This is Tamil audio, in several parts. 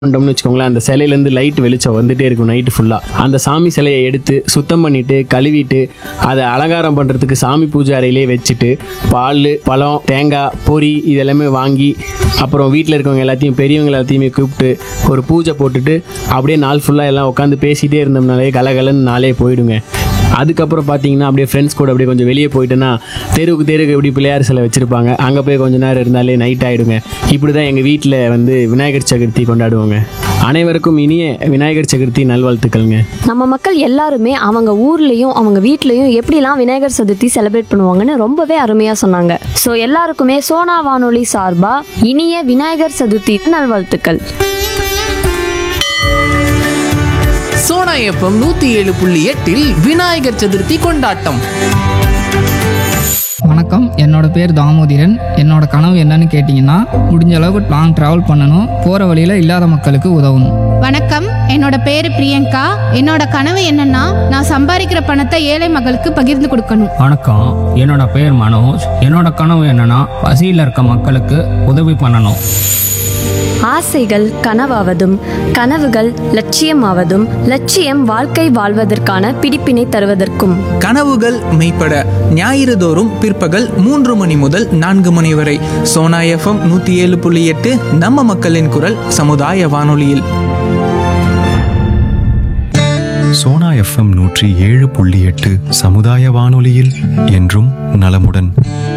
பண்ணிட்டோம்னு வச்சுக்கோங்களேன் அந்த சிலையிலேருந்து லைட் வெளிச்சம் வந்துட்டே இருக்கும் நைட்டு ஃபுல்லாக அந்த சாமி சிலையை எடுத்து சுத்தம் பண்ணிட்டு கழுவிட்டு அதை அலங்காரம் பண்ணுறதுக்கு சாமி பூஜை அறையிலே வச்சுட்டு பால் பழம் தேங்காய் பொரி இதெல்லாமே வாங்கி அப்புறம் வீட்டில் இருக்கவங்க எல்லாத்தையும் பெரியவங்க எல்லாத்தையுமே கூப்பிட்டு ஒரு பூஜை போட்டுட்டு அப்படியே நாள் ஃபுல்லாக எல்லாம் உட்காந்து பேசிகிட்டே இருந்தோம்னாலே கலகலன்னு நாளே போயிடுங்க அதுக்கப்புறம் பார்த்தீங்கன்னா அப்படியே ஃப்ரெண்ட்ஸ் கூட அப்படியே கொஞ்சம் வெளியே போயிட்டேன்னா தெருவுக்கு தெருவுக்கு எப்படி பிள்ளையார் சிலை வச்சுருப்பாங்க அங்கே போய் கொஞ்ச நேரம் இருந்தாலே நைட் ஆகிடுங்க இப்படி தான் எங்கள் வீட்டில் வந்து விநாயகர் சதுர்த்தி கொண்டாடுவோங்க அனைவருக்கும் இனிய விநாயகர் சதுர்த்தி நல்வாழ்த்துக்கள்ங்க நம்ம மக்கள் எல்லாருமே அவங்க ஊர்லேயும் அவங்க வீட்லேயும் எப்படிலாம் விநாயகர் சதுர்த்தி செலிப்ரேட் பண்ணுவாங்கன்னு ரொம்பவே அருமையாக சொன்னாங்க ஸோ எல்லாருக்குமே சோனா வானொலி சார்பாக இனிய விநாயகர் சதுர்த்தி நல்வாழ்த்துக்கள் சோனா எஃப்எம் நூத்தி ஏழு புள்ளி எட்டில் விநாயகர் சதுர்த்தி கொண்டாட்டம் வணக்கம் என்னோட பேர் தாமோதிரன் என்னோட கனவு என்னன்னு கேட்டிங்கன்னா முடிஞ்ச அளவுக்கு லாங் ட்ராவல் பண்ணணும் போகிற வழியில் இல்லாத மக்களுக்கு உதவணும் வணக்கம் என்னோட பேரு பிரியங்கா என்னோட கனவு என்னன்னா நான் சம்பாதிக்கிற பணத்தை ஏழை மகளுக்கு பகிர்ந்து கொடுக்கணும் வணக்கம் என்னோட பேர் மனோஜ் என்னோட கனவு என்னன்னா பசியில் இருக்க மக்களுக்கு உதவி பண்ணணும் ஆசைகள் கனவாவதும் கனவுகள் லட்சியமாவதும் லட்சியம் வாழ்க்கை வாழ்வதற்கான பிடிப்பினை தருவதற்கும் கனவுகள் மெய்ப்பட ஞாயிறு தோறும் பிற்பகல் மூன்று மணி முதல் நான்கு மணி வரை சோனா எஃப்எம் நூத்தி ஏழு புள்ளி எட்டு நம்ம மக்களின் குரல் சமுதாய வானொலியில் சோனா எஃப்எம் நூற்றி ஏழு புள்ளி எட்டு சமுதாய வானொலியில் என்றும் நலமுடன்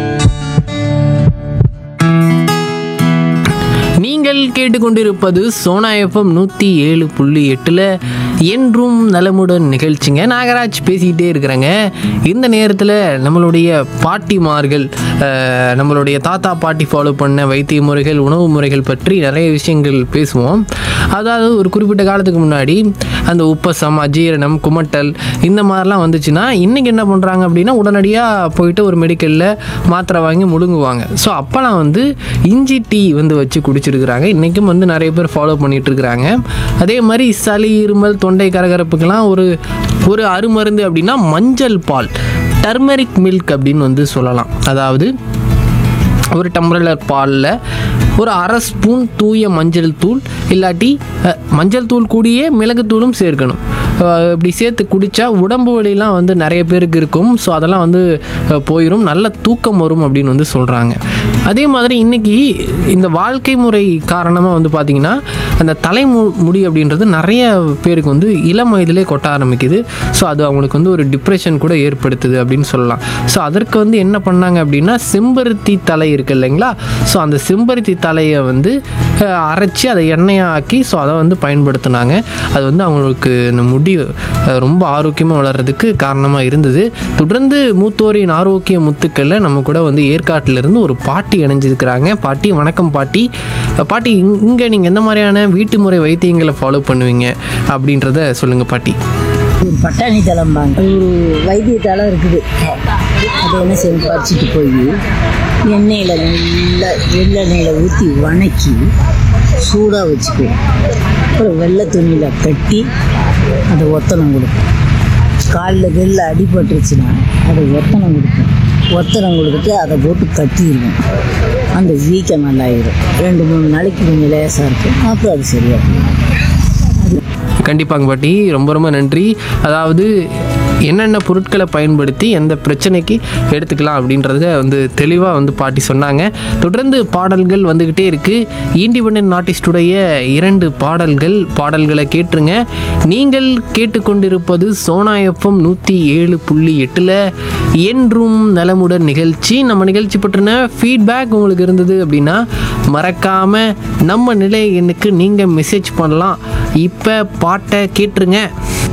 நீங்கள் கேட்டுக்கொண்டிருப்பது சோனா எஃப்எம் நூற்றி ஏழு புள்ளி எட்டில் என்றும் நலமுடன் நிகழ்ச்சிங்க நாகராஜ் பேசிக்கிட்டே இருக்கிறேங்க இந்த நேரத்தில் நம்மளுடைய பாட்டிமார்கள் அஹ், நம்மளுடைய தாத்தா பாட்டி ஃபாலோ பண்ண வைத்திய முறைகள் உணவு முறைகள் பற்றி நிறைய விஷயங்கள் பேசுவோம் அதாவது ஒரு குறிப்பிட்ட காலத்துக்கு முன்னாடி அந்த உப்பசம் அஜீரணம் குமட்டல் இந்த மாதிரிலாம் வந்துச்சுன்னா இன்றைக்கி என்ன பண்ணுறாங்க அப்படின்னா உடனடியாக போயிட்டு ஒரு மெடிக்கலில் மாத்திரை வாங்கி முழுங்குவாங்க ஸோ அப்போலாம் வந்து இஞ்சி டீ வந்து வச்சு குடிச்சிருக்கிறாங்க இன்றைக்கும் வந்து நிறைய பேர் ஃபாலோ பண்ணிட்டு இருக்கிறாங்க அதே மாதிரி சளி இருமல் தொண்டை கரகரப்புக்கெல்லாம் ஒரு ஒரு அருமருந்து அப்படின்னா மஞ்சள் பால் டர்மரிக் மில்க் அப்படின்னு வந்து சொல்லலாம் அதாவது ஒரு டம்ளர் பாலில் ஒரு அரை ஸ்பூன் தூய மஞ்சள் தூள் இல்லாட்டி அஹ், மஞ்சள் தூள் கூடயே மிளகுத்தூளும் சேர்க்கணும் அஹ், இப்படி சேர்த்து குடித்தா உடம்பு வலிலாம் வந்து நிறைய பேருக்கு இருக்கும் ஸோ அதெல்லாம் வந்து அஹ், போயிடும் நல்ல தூக்கம் வரும் அப்படின்னு வந்து சொல்கிறாங்க அதே மாதிரி இன்றைக்கி இந்த வாழ்க்கை முறை காரணமாக வந்து பார்த்திங்கன்னா அந்த தலைமு முடி அப்படின்றது நிறைய பேருக்கு வந்து இளம் வயதிலே கொட்ட ஆரம்பிக்குது ஸோ அது அவங்களுக்கு வந்து ஒரு டிப்ரெஷன் கூட ஏற்படுத்துது அப்படின்னு சொல்லலாம் ஸோ அதற்கு வந்து என்ன பண்ணாங்க அப்படின்னா செம்பருத்தி தலை இருக்கு இல்லைங்களா ஸோ அந்த செம்பருத்தி தலையை வந்து அஹ், அரைச்சி அதை எண்ணெயாக ஆக்கி ஸோ அதை வந்து பயன்படுத்தினாங்க அது வந்து அவங்களுக்கு இந்த முடி அஹ், ரொம்ப ஆரோக்கியமாக வளர்கிறதுக்கு காரணமாக இருந்தது தொடர்ந்து மூத்தோரின் ஆரோக்கிய முத்துக்களில் நம்ம கூட வந்து ஏற்காட்டிலிருந்து ஒரு பாட்டி இணைஞ்சிருக்கிறாங்க பாட்டி வணக்கம் பாட்டி அஹ், பாட்டி இங்கே நீங்கள் எந்த மாதிரியான வீட்டு முறை வைத்தியங்களை ஃபாலோ பண்ணுவீங்க அப்படின்றத சொல்லுங்கள் பாட்டி ஒரு பட்டாணி தளம்பாங்க ஒரு வைத்திய தளம் இருக்குது அதை என்ன செய்யணும் பறிச்சுட்டு போய் எண்ணெயில் நல்லா வெள்ளெண்ணெயில் ஊற்றி வணக்கி சூடாக வச்சுக்குவோம் அப்புறம் வெள்ளை துணியில் கட்டி அதை ஒத்தனம் கொடுப்போம் காலில் வெளில அடிபட்டுருச்சுன்னா அதை ஒத்தனம் கொடுப்போம் ஒத்தனம் கொடுத்துட்டு அதை போட்டு கட்டிடுவோம் அந்த வீக்கம் நல்லாயிடும் ரெண்டு மூணு நாளைக்கு கொஞ்சம் லேசாக இருக்கும் அப்புறம் அது சரியாகும் கண்டிப்பாங்க பாட்டி ரொம்ப ரொம்ப நன்றி அதாவது என்னென்ன பொருட்களை பயன்படுத்தி எந்த பிரச்சனைக்கு எடுத்துக்கலாம் அப்படின்றத வந்து தெளிவாக வந்து பாட்டி சொன்னாங்க தொடர்ந்து பாடல்கள் வந்துக்கிட்டே இருக்குது இண்டிபெண்ட் ஆர்டிஸ்டுடைய இரண்டு பாடல்கள் பாடல்களை கேட்டுருங்க நீங்கள் கேட்டுக்கொண்டிருப்பது சோனா எஃப்எம் நூற்றி ஏழு புள்ளி எட்டில் என்றும் நலமுடன் நிகழ்ச்சி நம்ம நிகழ்ச்சி பற்றின ஃபீட்பேக் உங்களுக்கு இருந்தது அப்படின்னா மறக்காமல் நம்ம நிலை எண்ணுக்கு நீங்கள் மெசேஜ் பண்ணலாம் இப்போ பாட்டை கேட்டுருங்க